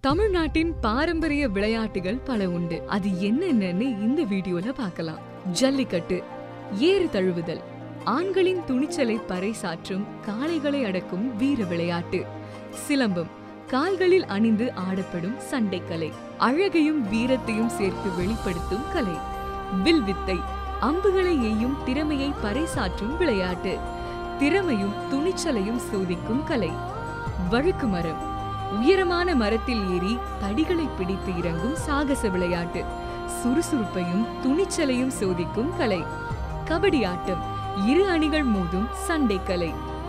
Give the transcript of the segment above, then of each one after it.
தமிழ்நாட்டின் பாரம்பரிய விளையாட்டுகள் பல உண்டு அது என்னென்னன்னு இந்த வீடியோல பார்க்கலாம் ஜல்லிக்கட்டு ஏறு தழுவுதல் ஆண்களின் துணிச்சலை பறைசாற்றும் காளைகளை அடக்கும் வீர விளையாட்டு சிலம்பம் கால்களில் அணிந்து ஆடப்படும் சண்டைக்கலை அழகையும் வீரத்தையும் சேர்த்து வெளிப்படுத்தும் கலை வில்வித்தை அம்புகளை எய்யும் திறமையை பறைசாற்றும் விளையாட்டு திறமையும் துணிச்சலையும் சோதிக்கும் கலை வழுக்கு மரம் உயரமான மரத்தில் ஏறி தடிகளை பிடித்து இறங்கும் சாகச விளையாட்டு சுறுசுறுப்பையும் துணிச்சலையும் சோதிக்கும் கலை கபடி ஆட்டம் இரு அணிகள் மோதும் சண்டை கலை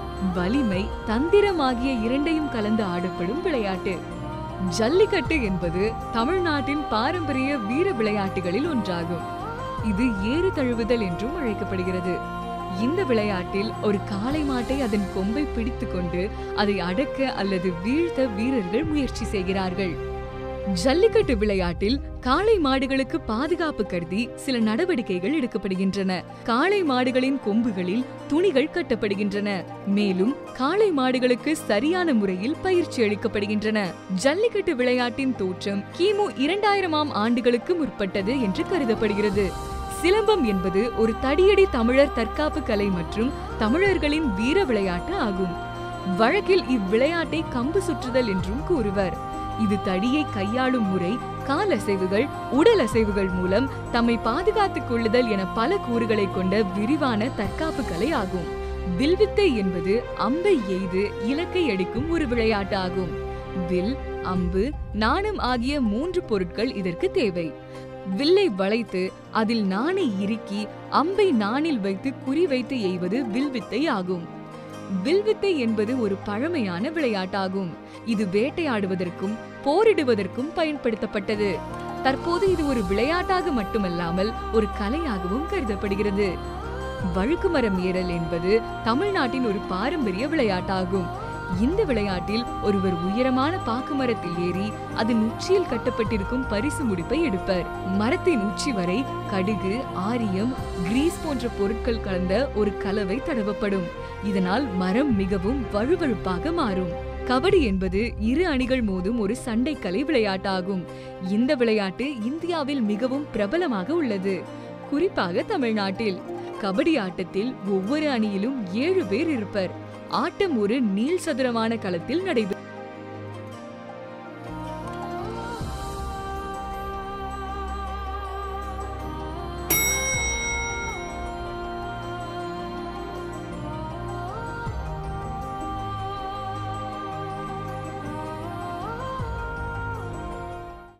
வலிமை தந்திரம் ஆகிய இரண்டையும் கலந்து ஆடப்படும் விளையாட்டு ஜல்லிக்கட்டு என்பது தமிழ்நாட்டின் பாரம்பரிய வீர விளையாட்டுகளில் ஒன்றாகும் இது ஏறு தழுவுதல் என்றும் அழைக்கப்படுகிறது இந்த விளையாட்டில் ஒரு காளை மாட்டை அதன் கொம்பை பிடித்துக்கொண்டு அதை அடக்க அல்லது வீழ்த்த வீரர்கள் முயற்சி செய்கிறார்கள் ஜல்லிக்கட்டு விளையாட்டில் காளை மாடுகளுக்கு பாதுகாப்பு கருதி சில நடவடிக்கைகள் எடுக்கப்படுகின்றன காளை மாடுகளின் கொம்புகளில் துணிகள் கட்டப்படுகின்றன மேலும் காளை மாடுகளுக்கு சரியான முறையில் பயிற்சி அளிக்கப்படுகின்றன ஜல்லிக்கட்டு விளையாட்டின் தோற்றம் கிமு இரண்டாயிரமாம் ஆண்டுகளுக்கு முற்பட்டது என்று கருதப்படுகிறது சிலம்பம் என்பது ஒரு தடியடி தமிழர் தற்காப்பு கலை மற்றும் தமிழர்களின் வீர விளையாட்டு ஆகும் வழக்கில் இவ்விளையாட்டை கம்பு சுற்றுதல் என்றும் கூறுவர் இது தடியை கையாளும் முறை கால் அசைவுகள் உடல் அசைவுகள் மூலம் தம்மை பாதுகாத்துக் கொள்ளுதல் என பல கூறுகளை கொண்ட விரிவான தற்காப்பு கலை ஆகும் வில்வித்தை என்பது அம்பை எய்து இலக்கை அடிக்கும் ஒரு விளையாட்டு ஆகும் வில் அம்பு நாணம் ஆகிய மூன்று பொருட்கள் இதற்கு தேவை வில்லை வளைத்து அதில் நாணை இறுக்கி அம்பை நாணில் வைத்து குறி வைத்து எய்வது வில்வித்தை ஆகும் வில்வித்தை என்பது ஒரு பழமையான விளையாட்டாகும் இது வேட்டையாடுவதற்கும் போரிடுவதற்கும் பயன்படுத்தப்பட்டது தற்போது இது ஒரு விளையாட்டாக மட்டுமல்லாமல் ஒரு கலையாகவும் கருதப்படுகிறது வழுக்குமரம் ஏறல் என்பது தமிழ்நாட்டின் ஒரு பாரம்பரிய விளையாட்டாகும் இந்த விளையாட்டில் ஒருவர் உயரமான பாக்கு மரத்தில் ஏறி அதன் உச்சியில் கட்டப்பட்டிருக்கும் பரிசு முடிப்பை எடுப்பர் மரத்தின் உச்சி வரை கடுகு ஆரியம் கிரீஸ் போன்ற பொருட்கள் கலந்த ஒரு கலவை தடவப்படும் இதனால் மரம் மிகவும் வழுவழுப்பாக மாறும் கபடி என்பது இரு அணிகள் மோதும் ஒரு சண்டைக்கலை விளையாட்டாகும் இந்த விளையாட்டு இந்தியாவில் மிகவும் பிரபலமாக உள்ளது குறிப்பாக தமிழ்நாட்டில் கபடி ஆட்டத்தில் ஒவ்வொரு அணியிலும் ஏழு பேர் இருப்பர் ஆட்டம் ஒரு நீள் சதுரமான களத்தில் நடைபெறும்